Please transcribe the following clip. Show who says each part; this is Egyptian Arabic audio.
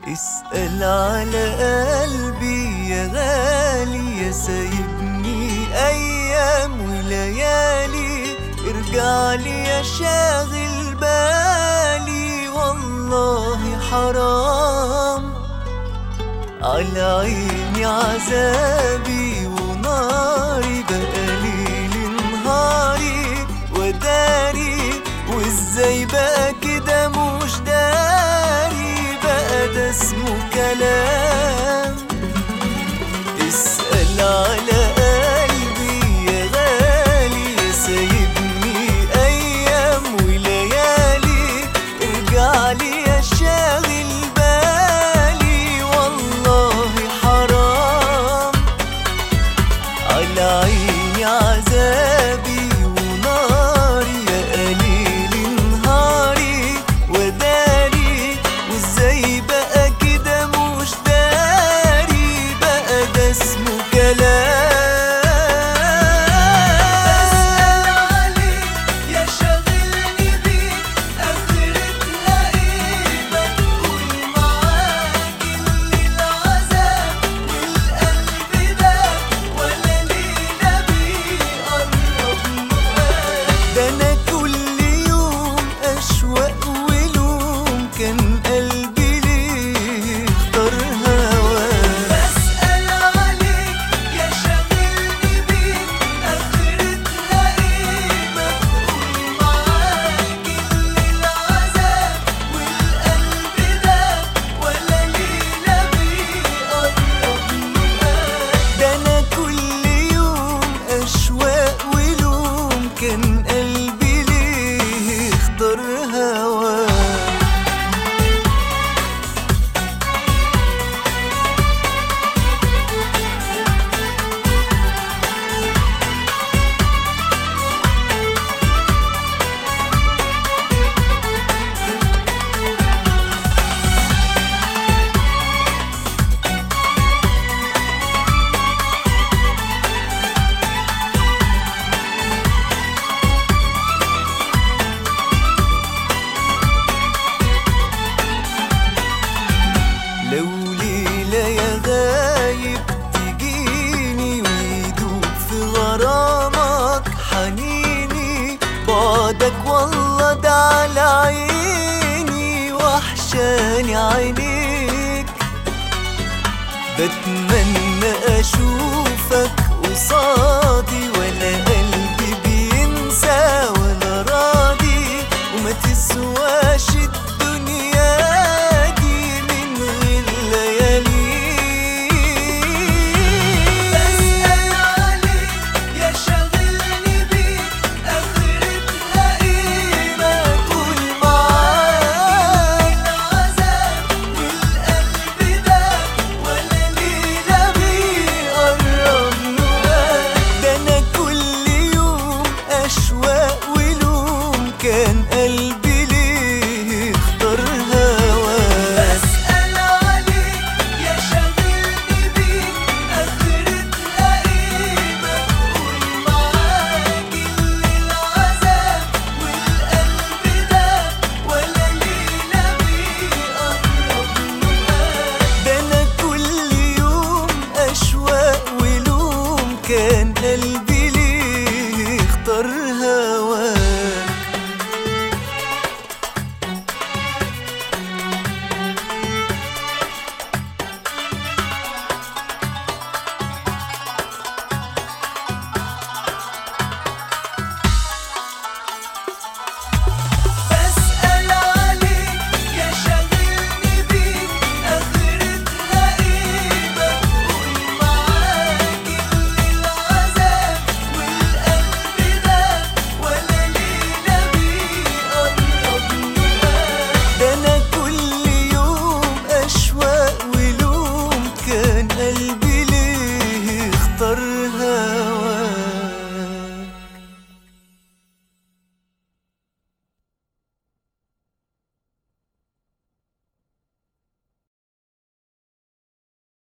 Speaker 1: اسأل على قلبي يا غالي يا سايبني أيام وليالي ارجع لي يا شاغل بالي والله حرام على عيني عذابي وناري بقى ليل نهاري وداري وازاي بقى كده مش داري بقى ده اسمه كلام اسأل على قلبي يا غالي يا سايبني أيام وليالي ارجع لي يا شاغل بالي والله حرام على عيني عذابي وناري يا قليل نهاري وداري وازاي بقى كده مش داري بقى ده اسمه كلام يا شاغلني بيك اخرتها ايه بقول معاك اللي العذاب والقلب ده ولا ليلة بيقرب معاك ده انا كل يوم اشواق ولوم كان قلبي ليه اختار هواك بسأل عليك يا شاغلني بيك اخرتها ايه بقول معاك اللي العذاب والقلب ده ولا ليلة بيقرب معاك ده انا كل يوم اشواق ولوم كان قلبي ليه اختار هواك لو ليلة يا غايب تجيني ويدوب في غرامك حنيني بعدك والله ده على عيني وحشاني عينيك بتمنى اشوفك قصادي ولا قلبي بينسى ولا راضي وما تسواش الدنيا